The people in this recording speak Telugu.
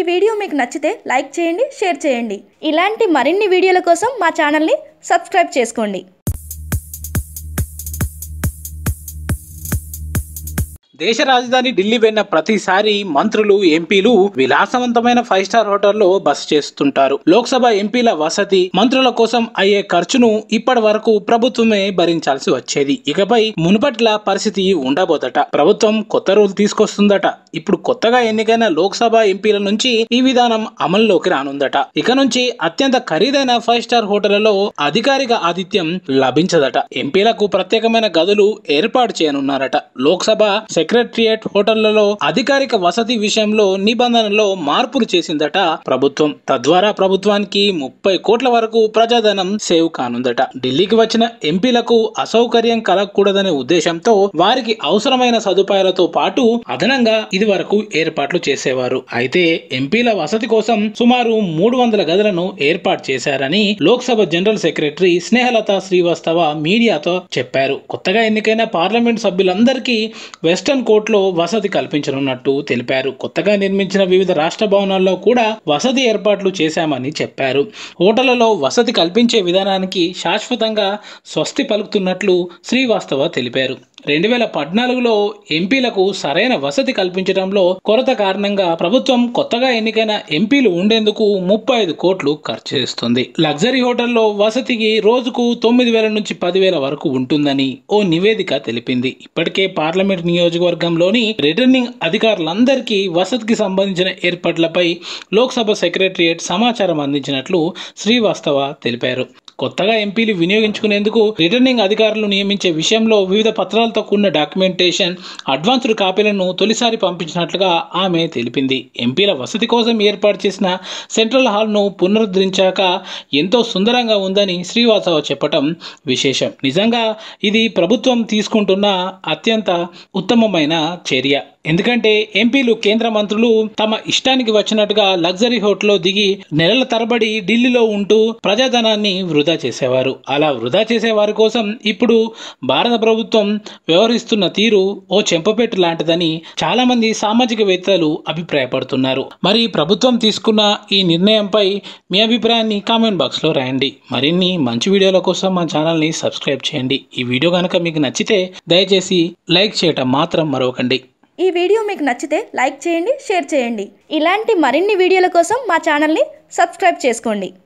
వీడియో మీకు నచ్చితే లైక్ చేయండి షేర్ చేయండి ఇలాంటి మరిన్ని వీడియోల కోసం మా ఛానల్ని సబ్స్క్రైబ్ చేసుకోండి దేశ రాజధాని ఢిల్లీ వెన్న ప్రతిసారి మంత్రులు ఎంపీలు విలాసవంతమైన ఫైవ్ స్టార్ హోటల్లో బస చేస్తుంటారు లోక్సభ ఎంపీల వసతి మంత్రుల కోసం అయ్యే ఖర్చును ఇప్పటి వరకు ప్రభుత్వమే భరించాల్సి వచ్చేది ఇకపై మునుపట్ల పరిస్థితి ఉండబోదట ప్రభుత్వం కొత్త రూల్ తీసుకొస్తుందట ఇప్పుడు కొత్తగా ఎన్నికైన లోక్సభ ఎంపీల నుంచి ఈ విధానం అమల్లోకి రానుందట ఇక నుంచి అత్యంత ఖరీదైన ఫైవ్ స్టార్ హోటళ్లలో అధికారిక ఆతిథ్యం లభించదట ఎంపీలకు ప్రత్యేకమైన గదులు ఏర్పాటు చేయనున్నారట లోక్సభ సెక్రటరియట్ హోటళ్లలో అధికారిక వసతి విషయంలో నిబంధనలో మార్పులు చేసిందట ప్రభుత్వం తద్వారా ప్రభుత్వానికి ముప్పై కోట్ల వరకు ప్రజాధనం సేవ్ కానుందట ఢిల్లీకి వచ్చిన ఎంపీలకు అసౌకర్యం కలగకూడదనే ఉద్దేశంతో వారికి అవసరమైన సదుపాయాలతో పాటు అదనంగా ఇది వరకు ఏర్పాట్లు చేసేవారు అయితే ఎంపీల వసతి కోసం సుమారు మూడు వందల గదులను ఏర్పాటు చేశారని లోక్సభ జనరల్ సెక్రటరీ స్నేహలత శ్రీవాస్తవ మీడియాతో చెప్పారు కొత్తగా ఎన్నికైన పార్లమెంట్ సభ్యులందరికీ వెస్టర్న్ కోర్టులో వసతి కల్పించనున్నట్టు తెలిపారు కొత్తగా నిర్మించిన వివిధ రాష్ట్ర భవనాల్లో కూడా వసతి ఏర్పాట్లు చేశామని చెప్పారు హోటళ్లలో వసతి కల్పించే విధానానికి శాశ్వతంగా స్వస్తి పలుకుతున్నట్లు శ్రీవాస్తవ తెలిపారు రెండు వేల పద్నాలుగులో ఎంపీలకు సరైన వసతి కల్పించడంలో కొరత కారణంగా ప్రభుత్వం కొత్తగా ఎన్నికైన ఎంపీలు ఉండేందుకు ముప్పై ఐదు కోట్లు ఖర్చు చేస్తుంది లగ్జరీ హోటల్లో వసతికి రోజుకు తొమ్మిది వేల నుంచి పదివేల వరకు ఉంటుందని ఓ నివేదిక తెలిపింది ఇప్పటికే పార్లమెంట్ నియోజకవర్గంలోని రిటర్నింగ్ అధికారులందరికీ వసతికి సంబంధించిన ఏర్పాట్లపై లోక్సభ సెక్రటరియట్ సమాచారం అందించినట్లు శ్రీవాస్తవ తెలిపారు కొత్తగా ఎంపీలు వినియోగించుకునేందుకు రిటర్నింగ్ అధికారులు నియమించే విషయంలో వివిధ పత్రాలతో కూడిన డాక్యుమెంటేషన్ అడ్వాన్స్డ్ కాపీలను తొలిసారి పంపించినట్లుగా ఆమె తెలిపింది ఎంపీల వసతి కోసం ఏర్పాటు చేసిన సెంట్రల్ హాల్ను పునరుద్ధరించాక ఎంతో సుందరంగా ఉందని శ్రీవాసవ చెప్పటం విశేషం నిజంగా ఇది ప్రభుత్వం తీసుకుంటున్న అత్యంత ఉత్తమమైన చర్య ఎందుకంటే ఎంపీలు కేంద్ర మంత్రులు తమ ఇష్టానికి వచ్చినట్టుగా లగ్జరీ హోటల్లో దిగి నెలల తరబడి ఢిల్లీలో ఉంటూ ప్రజాధనాన్ని వృధా చేసేవారు అలా వృధా చేసే వారి కోసం ఇప్పుడు భారత ప్రభుత్వం వ్యవహరిస్తున్న తీరు ఓ చెంపపెట్టు లాంటిదని చాలా మంది సామాజికవేత్తలు అభిప్రాయపడుతున్నారు మరి ప్రభుత్వం తీసుకున్న ఈ నిర్ణయంపై మీ అభిప్రాయాన్ని కామెంట్ బాక్స్లో రాయండి మరిన్ని మంచి వీడియోల కోసం మా ఛానల్ని సబ్స్క్రైబ్ చేయండి ఈ వీడియో కనుక మీకు నచ్చితే దయచేసి లైక్ చేయటం మాత్రం మరవకండి ఈ వీడియో మీకు నచ్చితే లైక్ చేయండి షేర్ చేయండి ఇలాంటి మరిన్ని వీడియోల కోసం మా ఛానల్ని సబ్స్క్రైబ్ చేసుకోండి